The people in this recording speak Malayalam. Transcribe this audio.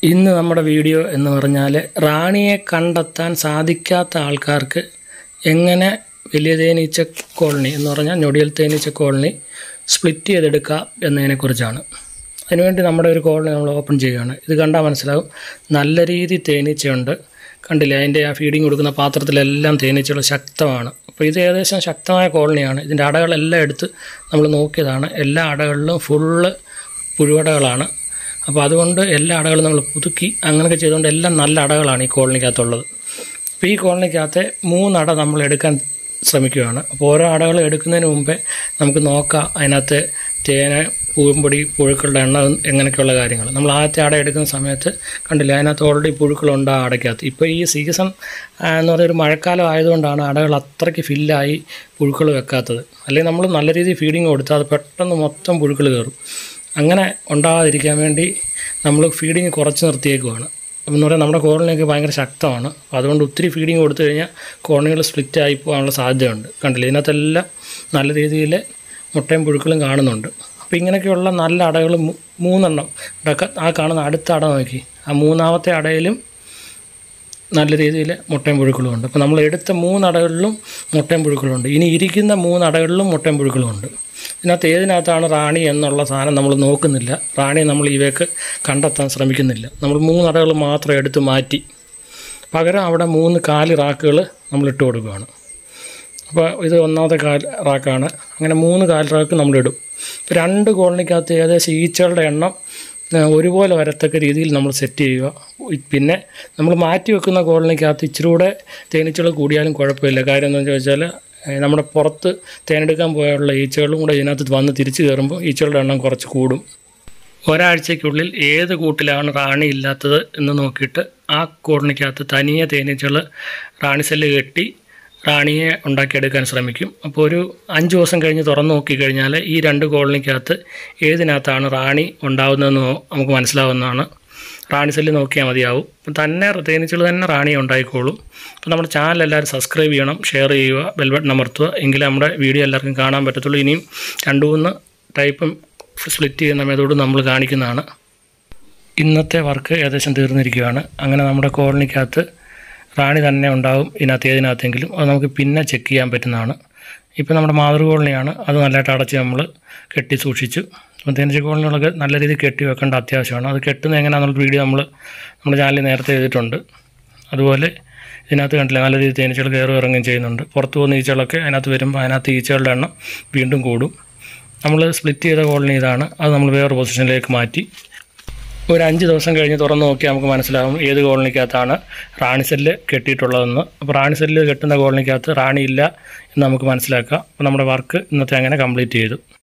ഇന്ന് നമ്മുടെ വീഡിയോ എന്ന് പറഞ്ഞാൽ റാണിയെ കണ്ടെത്താൻ സാധിക്കാത്ത ആൾക്കാർക്ക് എങ്ങനെ വലിയ തേനീച്ച കോളനി എന്ന് പറഞ്ഞാൽ ഞൊടിയൽ തേനീച്ച കോളനി സ്പ്ലിറ്റ് ചെയ്തെടുക്കാം എന്നതിനെക്കുറിച്ചാണ് അതിനുവേണ്ടി നമ്മുടെ ഒരു കോളനി നമ്മൾ ഓപ്പൺ ചെയ്യുകയാണ് ഇത് കണ്ടാൽ മനസ്സിലാവും നല്ല രീതി തേനീച്ചയുണ്ട് കണ്ടില്ലേ അതിൻ്റെ ആ ഫീഡിങ് കൊടുക്കുന്ന പാത്രത്തിലെല്ലാം തേനീച്ചകൾ ശക്തമാണ് അപ്പോൾ ഇത് ഏകദേശം ശക്തമായ കോളനിയാണ് ഇതിൻ്റെ അടകളെല്ലാം എടുത്ത് നമ്മൾ നോക്കിയതാണ് എല്ലാ അടകളിലും ഫുള്ള് പുഴുവടകളാണ് അപ്പോൾ അതുകൊണ്ട് എല്ലാ അടകളും നമ്മൾ പുതുക്കി അങ്ങനെയൊക്കെ ചെയ്തുകൊണ്ട് എല്ലാം നല്ല അടകളാണ് ഈ കോളനിക്കകത്തുള്ളത് അപ്പോൾ ഈ കോളനിക്കകത്തെ മൂന്നട നമ്മൾ എടുക്കാൻ ശ്രമിക്കുകയാണ് അപ്പോൾ ഓരോ അടകൾ എടുക്കുന്നതിന് മുമ്പേ നമുക്ക് നോക്കാം അതിനകത്ത് തേന പൂമ്പൊടി പുഴുക്കളുടെ എണ്ണം എങ്ങനെയൊക്കെയുള്ള കാര്യങ്ങൾ നമ്മൾ ആദ്യത്തെ അട എടുക്കുന്ന സമയത്ത് കണ്ടില്ല അതിനകത്ത് ഓൾറെഡി പുഴുക്കളുണ്ട് ആ അടയ്ക്കകത്ത് ഇപ്പോൾ ഈ സീസൺ എന്ന് പറയുന്ന ഒരു മഴക്കാലം ആയതുകൊണ്ടാണ് അടകൾ അത്രയ്ക്ക് ഫില്ലായി പുഴുക്കൾ വെക്കാത്തത് അല്ലെങ്കിൽ നമ്മൾ നല്ല രീതിയിൽ ഫീഡിങ് കൊടുത്താൽ അത് പെട്ടെന്ന് മൊത്തം പുഴുക്കൾ കയറും അങ്ങനെ ഉണ്ടാകാതിരിക്കാൻ വേണ്ടി നമ്മൾ ഫീഡിങ് കുറച്ച് നിർത്തിയേക്കുവാണ് അപ്പം എന്ന് പറയുന്നത് നമ്മുടെ കോളനിയൊക്കെ ഭയങ്കര ശക്തമാണ് അപ്പോൾ അതുകൊണ്ട് ഒത്തിരി ഫീഡിങ് കൊടുത്തു കഴിഞ്ഞാൽ കോളനികൾ സ്പ്ലിറ്റ് ആയി പോകാനുള്ള സാധ്യതയുണ്ട് കണ്ടില്ലേ ഇതിനകത്തെല്ലാം നല്ല രീതിയിൽ മുട്ടയും പുഴുക്കളും കാണുന്നുണ്ട് അപ്പോൾ ഇങ്ങനെയൊക്കെയുള്ള നല്ല അടകൾ മൂ- മൂന്നെണ്ണം ഇടക്ക ആ കാണുന്ന അടുത്ത അട നോക്കി ആ മൂന്നാമത്തെ അടയിലും നല്ല രീതിയിൽ മുട്ടയും പുഴുക്കളും ഉണ്ട് അപ്പോൾ നമ്മൾ എടുത്ത മൂന്നടകളിലും മുട്ടയും പുഴുക്കളും ഉണ്ട് ഇനി ഇരിക്കുന്ന മൂന്നടകളിലും മുട്ടയും പുഴുക്കളും ഉണ്ട് ഇതിനകത്ത് ഏതിനകത്താണ് റാണി എന്നുള്ള സാധനം നമ്മൾ നോക്കുന്നില്ല റാണിയെ നമ്മൾ ഇവയ്ക്ക് കണ്ടെത്താൻ ശ്രമിക്കുന്നില്ല നമ്മൾ മൂന്നടകൾ മാത്രം എടുത്ത് മാറ്റി പകരം അവിടെ മൂന്ന് കാല് റാക്കുകൾ നമ്മൾ ഇട്ട് കൊടുക്കുകയാണ് അപ്പോൾ ഇത് ഒന്നാമത്തെ കാൽ റാക്കാണ് അങ്ങനെ മൂന്ന് കാൽ റാക്ക് നമ്മളിടും ഇപ്പോൾ രണ്ട് കോളനിക്കകത്ത് ഏകദേശം ഈച്ചകളുടെ എണ്ണം ആ, ഒരുപോലെ വരത്തക്ക രീതിയിൽ നമ്മൾ സെറ്റ് ചെയ്യുക ഇ- പിന്നെ നമ്മൾ മാറ്റി വെക്കുന്ന കോളനിക്കകത്ത് ഇച്ചിരി കൂടെ തേനീച്ചകൾ കൂടിയാലും കുഴപ്പമില്ല കാര്യം എന്താണെന്ന് ചോദിച്ചാൽ ഏ, നമ്മുടെ പുറത്ത് തേനെടുക്കാൻ പോയുള്ള ഈച്ചകളും കൂടെ ഇതിനകത്ത് വന്ന് തിരിച്ചു കയറുമ്പോൾ ഈച്ചകളുടെ എണ്ണം കുറച്ച് കൂടും ഒരാഴ്ചയ്ക്കുള്ളിൽ ഏത് കൂട്ടിലാണ് റാണി ഇല്ലാത്തത് എന്ന് നോക്കിയിട്ട് ആ കോളനിക്കകത്ത് തനിയെ തേനീച്ചകൾ റാണി സെല്ല് കെട്ടി റാണിയെ ഉണ്ടാക്കിയെടുക്കാൻ ശ്രമിക്കും അപ്പോൾ ഒരു അഞ്ച് ദിവസം കഴിഞ്ഞ് തുറന്നു നോക്കിക്കഴിഞ്ഞാൽ ഈ രണ്ട് കോളനിക്കകത്ത് ഏതിനകത്താണ് റാണി ഉണ്ടാകുന്നതെന്ന് നോ- നമുക്ക് മനസ്സിലാവുന്നതാണ് റാണി സെല്ല് നോക്കിയാൽ മതിയാവും അപ്പം തന്നെ തേനീച്ചകൾ തന്നെ റാണിയെ ഉണ്ടായിക്കോളും അപ്പോൾ നമ്മുടെ ചാനൽ എല്ലാവരും സബ്സ്ക്രൈബ് ചെയ്യണം ഷെയർ ചെയ്യുക ബെൽബട്ടൺ അമർത്തുക എങ്കിലേ നമ്മുടെ വീഡിയോ എല്ലാവർക്കും കാണാൻ പറ്റത്തുള്ളൂ ഇനിയും രണ്ട് മൂന്ന് ടൈപ്പും സ്പ്ലിറ്റ് ചെയ്യുന്ന മെതോഡ് നമ്മൾ കാണിക്കുന്നതാണ് ഇന്നത്തെ വർക്ക് ഏകദേശം തീർന്നിരിക്കുകയാണ് അങ്ങനെ നമ്മുടെ കോളനിക്കകത്ത് റാണി തന്നെ ഉണ്ടാവും ഇതിനകത്ത് ഏതിനകത്തെങ്കിലും അത് നമുക്ക് പിന്നെ ചെക്ക് ചെയ്യാൻ പറ്റുന്നതാണ് ഇപ്പോൾ നമ്മുടെ മാതൃ കോളനിയാണ് അത് നല്ലതായിട്ട് അടച്ച് നമ്മൾ കെട്ടി സൂക്ഷിച്ചു അപ്പോൾ തേനീച്ച കോളനികളൊക്കെ നല്ല രീതിയിൽ കെട്ടി വെക്കേണ്ട അത്യാവശ്യമാണ് അത് കെട്ടുന്നത് എങ്ങനെയാണെന്നുള്ള വീഡിയോ നമ്മൾ നമ്മുടെ ചാനലിൽ നേരത്തെ ചെയ്തിട്ടുണ്ട് അതുപോലെ ഇതിനകത്ത് കണ്ടില്ല നല്ല രീതിയിൽ തേനീച്ചകൾ കയറി ഇറങ്ങുകയും ചെയ്യുന്നുണ്ട് പുറത്ത് പോകുന്ന ഈച്ചകളൊക്കെ അതിനകത്ത് വരുമ്പോൾ അതിനകത്ത് ഈച്ചകളുടെ എണ്ണം വീണ്ടും കൂടും നമ്മൾ സ്പ്ലിറ്റ് ചെയ്ത കോളനി ഇതാണ് അത് നമ്മൾ വേറെ പൊസിഷനിലേക്ക് മാറ്റി ഒരു അഞ്ച് ദിവസം കഴിഞ്ഞ് തുറന്ന് നോക്കിയാൽ നമുക്ക് മനസ്സിലാവും ഏത് കോളനിക്കകത്താണ് റാണി സെല്ല് കെട്ടിയിട്ടുള്ളതെന്ന് അപ്പോൾ റാണി സെല്ല് കെട്ടുന്ന കോളനിക്കകത്ത് റാണി ഇല്ല എന്ന് നമുക്ക് മനസ്സിലാക്കാം അപ്പോൾ നമ്മുടെ വർക്ക് ഇന്നത്തെ അങ്ങനെ കംപ്ലീറ്റ് ചെയ്തു